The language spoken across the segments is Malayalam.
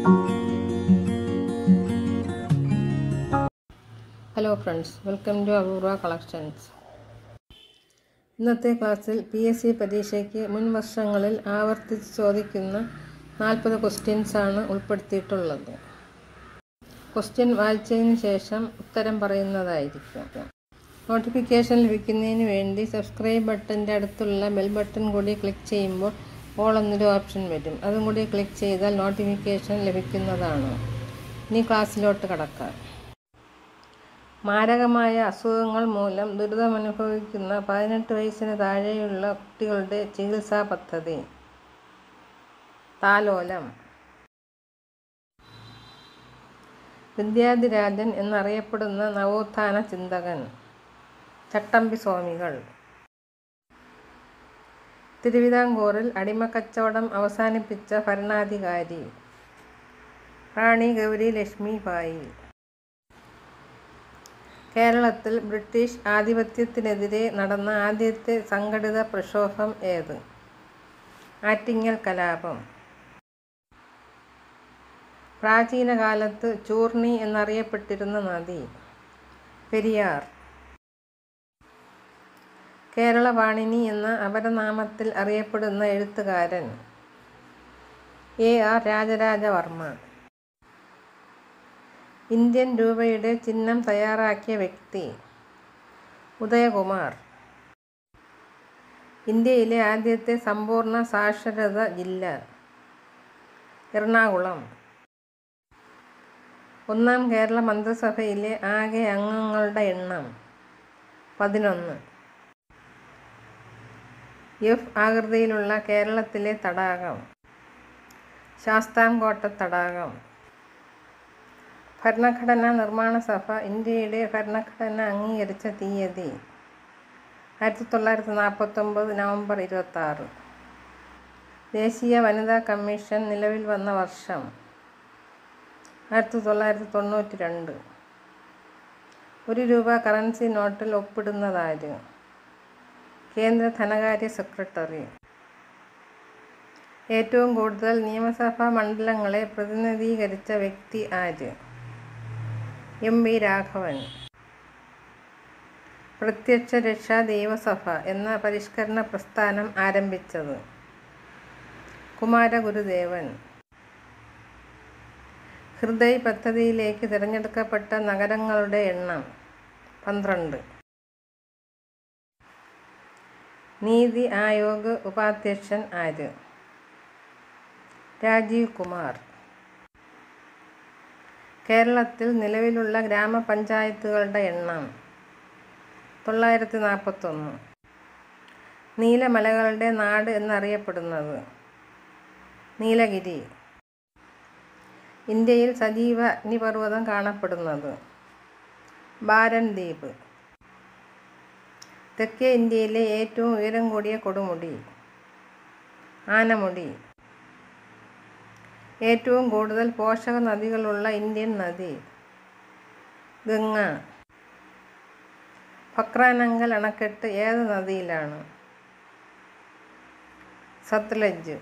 hello friends welcome to Apoorva collections ഇന്നത്തെ ക്ലാസ്സിൽ പി എസ് സി പരീക്ഷയ്ക്ക് മുൻ വർഷങ്ങളിൽ ആവർത്തിച്ച് ചോദിക്കുന്ന നാൽപ്പത് ക്വസ്റ്റ്യൻസ് ആണ് ഉൾപ്പെടുത്തിയിട്ടുള്ളത് ക്വസ്റ്റ്യൻ വായിച്ചതിന് ശേഷം ഉത്തരം പറയുന്നതായിരിക്കും നോട്ടിഫിക്കേഷൻ ലഭിക്കുന്നതിന് വേണ്ടി സബ്സ്ക്രൈബ് ബട്ടൻ്റെ അടുത്തുള്ള ബെൽ ബട്ടൺ കൂടി ക്ലിക്ക് ചെയ്യുമ്പോൾ ഓൾ എന്നൊരു ഓപ്ഷൻ വരും അതും കൂടി ക്ലിക്ക് ചെയ്താൽ നോട്ടിഫിക്കേഷൻ ലഭിക്കുന്നതാണ് ഇനി ക്ലാസ്സിലോട്ട് കടക്കാം മാരകമായ അസുഖങ്ങൾ മൂലം ദുരിതമനുഭവിക്കുന്ന പതിനെട്ട് വയസ്സിന് താഴെയുള്ള കുട്ടികളുടെ ചികിത്സാ പദ്ധതി താലോലം വിദ്യാധിരാജൻ എന്നറിയപ്പെടുന്ന നവോത്ഥാന ചിന്തകൻ ചട്ടമ്പി സ്വാമികൾ തിരുവിതാംകൂറിൽ അടിമക്കച്ചവടം അവസാനിപ്പിച്ച ഭരണാധികാരി റാണി ഗൗരി ലക്ഷ്മി ബായി കേരളത്തിൽ ബ്രിട്ടീഷ് ആധിപത്യത്തിനെതിരെ നടന്ന ആദ്യത്തെ സംഘടിത പ്രക്ഷോഭം ഏത് ആറ്റിങ്ങൽ കലാപം പ്രാചീന കാലത്ത് ചൂർണി എന്നറിയപ്പെട്ടിരുന്ന നദി പെരിയാർ കേരളവാണിനി എന്ന അപരനാമത്തിൽ അറിയപ്പെടുന്ന എഴുത്തുകാരൻ എ ആർ രാജരാജവർമ്മ ഇന്ത്യൻ രൂപയുടെ ചിഹ്നം തയ്യാറാക്കിയ വ്യക്തി ഉദയകുമാർ ഇന്ത്യയിലെ ആദ്യത്തെ സമ്പൂർണ്ണ സാക്ഷരത ജില്ല എറണാകുളം ഒന്നാം കേരള മന്ത്രിസഭയിലെ ആകെ അംഗങ്ങളുടെ എണ്ണം പതിനൊന്ന് എഫ് ആകൃതിയിലുള്ള കേരളത്തിലെ തടാകം ശാസ്താംകോട്ട തടാകം ഭരണഘടനാ നിർമ്മാണ സഭ ഇന്ത്യയുടെ ഭരണഘടന അംഗീകരിച്ച തീയതി ആയിരത്തി തൊള്ളായിരത്തി നാൽപ്പത്തൊമ്പത് നവംബർ ഇരുപത്തി ആറ് ദേശീയ വനിതാ കമ്മീഷൻ നിലവിൽ വന്ന വർഷം ആയിരത്തി തൊള്ളായിരത്തി തൊണ്ണൂറ്റി രണ്ട് ഒരു രൂപ കറൻസി നോട്ടിൽ ഒപ്പിടുന്നതാര് കേന്ദ്ര ധനകാര്യ സെക്രട്ടറി ഏറ്റവും കൂടുതൽ നിയമസഭാ മണ്ഡലങ്ങളെ പ്രതിനിധീകരിച്ച വ്യക്തി ആര് എം വി രാഘവൻ പ്രത്യക്ഷ രക്ഷാ ദൈവസഭ എന്ന പരിഷ്കരണ പ്രസ്ഥാനം ആരംഭിച്ചത് കുമാരഗുരുദേവൻ ഹൃദയ് പദ്ധതിയിലേക്ക് തിരഞ്ഞെടുക്കപ്പെട്ട നഗരങ്ങളുടെ എണ്ണം പന്ത്രണ്ട് നീതി ആയോഗ് ഉപാധ്യക്ഷൻ ആര് രാജീവ് കുമാർ കേരളത്തിൽ നിലവിലുള്ള ഗ്രാമപഞ്ചായത്തുകളുടെ എണ്ണം തൊള്ളായിരത്തി നാൽപ്പത്തൊന്ന് നീലമലകളുടെ നാട് എന്നറിയപ്പെടുന്നത് നീലഗിരി ഇന്ത്യയിൽ സജീവ അഗ്നിപർവ്വതം കാണപ്പെടുന്നത് ബാരൻ ദ്വീപ് തെക്കേ ഇന്ത്യയിലെ ഏറ്റവും ഉയരം കൂടിയ കൊടുമുടി ആനമുടി ഏറ്റവും കൂടുതൽ പോഷക നദികളുള്ള ഇന്ത്യൻ നദി ഗംഗ ഫക്രാനങ്കൽ അണക്കെട്ട് ഏത് നദിയിലാണ് സത്ലജ്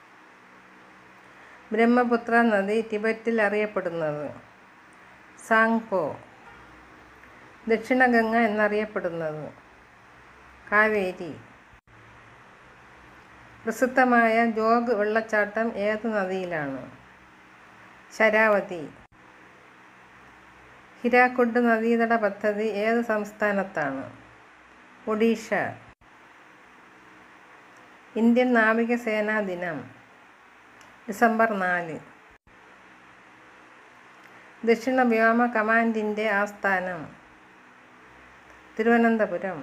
ബ്രഹ്മപുത്ര നദി ടിബറ്റിൽ അറിയപ്പെടുന്നത് സാങ്പോ ദക്ഷിണഗംഗ എന്നറിയപ്പെടുന്നത് കാവേരി പ്രസിദ്ധമായ ജോഗ് വെള്ളച്ചാട്ടം ഏത് നദിയിലാണ് ശരാവതി ഹിരാക്കുഡ് നദീതട പദ്ധതി ഏത് സംസ്ഥാനത്താണ് ഒഡീഷ ഇന്ത്യൻ നാവികസേനാ ദിനം ഡിസംബർ നാല് ദക്ഷിണ വ്യോമ കമാൻഡിൻ്റെ ആസ്ഥാനം തിരുവനന്തപുരം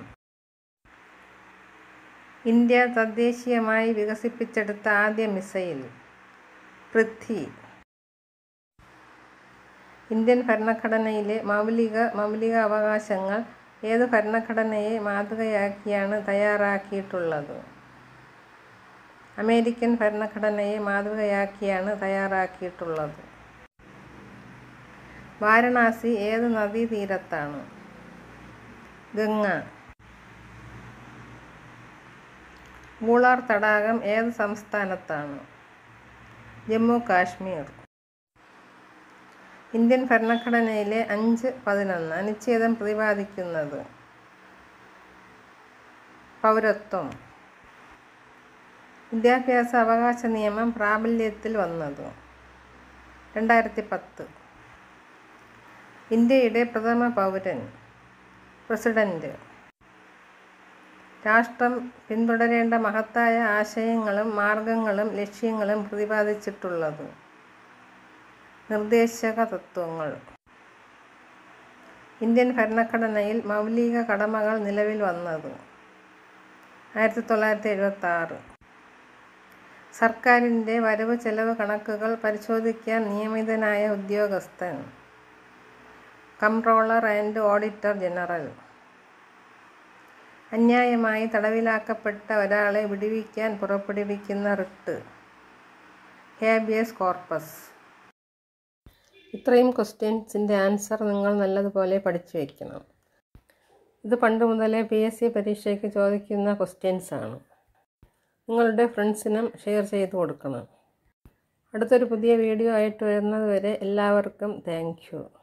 ഇന്ത്യ തദ്ദേശീയമായി വികസിപ്പിച്ചെടുത്ത ആദ്യ മിസൈൽ പൃഥ്വി ഇന്ത്യൻ ഭരണഘടനയിലെ മൗലിക മൗലിക അവകാശങ്ങൾ ഏത് ഭരണഘടനയെ മാതൃകയാക്കിയാണ് തയ്യാറാക്കിയിട്ടുള്ളത് അമേരിക്കൻ ഭരണഘടനയെ മാതൃകയാക്കിയാണ് തയ്യാറാക്കിയിട്ടുള്ളത് വാരണാസി ഏത് നദീതീരത്താണ് ഗംഗ ഊളാർ തടാകം ഏത് സംസ്ഥാനത്താണ് ജമ്മു കാശ്മീർ ഇന്ത്യൻ ഭരണഘടനയിലെ അഞ്ച് പതിനൊന്ന് അനുച്ഛേദം പ്രതിപാദിക്കുന്നത് പൗരത്വം വിദ്യാഭ്യാസ അവകാശ നിയമം പ്രാബല്യത്തിൽ വന്നത് രണ്ടായിരത്തി പത്ത് ഇന്ത്യയുടെ പ്രഥമ പൗരൻ പ്രസിഡന്റ് രാഷ്ട്രം പിന്തുടരേണ്ട മഹത്തായ ആശയങ്ങളും മാർഗങ്ങളും ലക്ഷ്യങ്ങളും പ്രതിപാദിച്ചിട്ടുള്ളത് നിർദ്ദേശക തത്വങ്ങൾ ഇന്ത്യൻ ഭരണഘടനയിൽ മൗലിക കടമകൾ നിലവിൽ വന്നത് ആയിരത്തി തൊള്ളായിരത്തി എഴുപത്തി ആറ് സർക്കാരിൻ്റെ വരവ് ചെലവ് കണക്കുകൾ പരിശോധിക്കാൻ നിയമിതനായ ഉദ്യോഗസ്ഥൻ കംട്രോളർ ആൻഡ് ഓഡിറ്റർ ജനറൽ അന്യായമായി തടവിലാക്കപ്പെട്ട ഒരാളെ വിടുവിക്കാൻ പുറപ്പെടുവിക്കുന്ന റിട്ട് ഹേബിയസ് കോർപ്പസ് ഇത്രയും ക്വസ്റ്റ്യൻസിൻ്റെ ആൻസർ നിങ്ങൾ നല്ലതുപോലെ പഠിച്ചു വയ്ക്കണം ഇത് പണ്ട് മുതലേ പി എസ് സി പരീക്ഷയ്ക്ക് ചോദിക്കുന്ന ക്വസ്റ്റ്യൻസ് ആണ് നിങ്ങളുടെ ഫ്രണ്ട്സിനും ഷെയർ ചെയ്ത് കൊടുക്കണം അടുത്തൊരു പുതിയ വീഡിയോ ആയിട്ട് വരുന്നത് വരെ എല്ലാവർക്കും താങ്ക് യു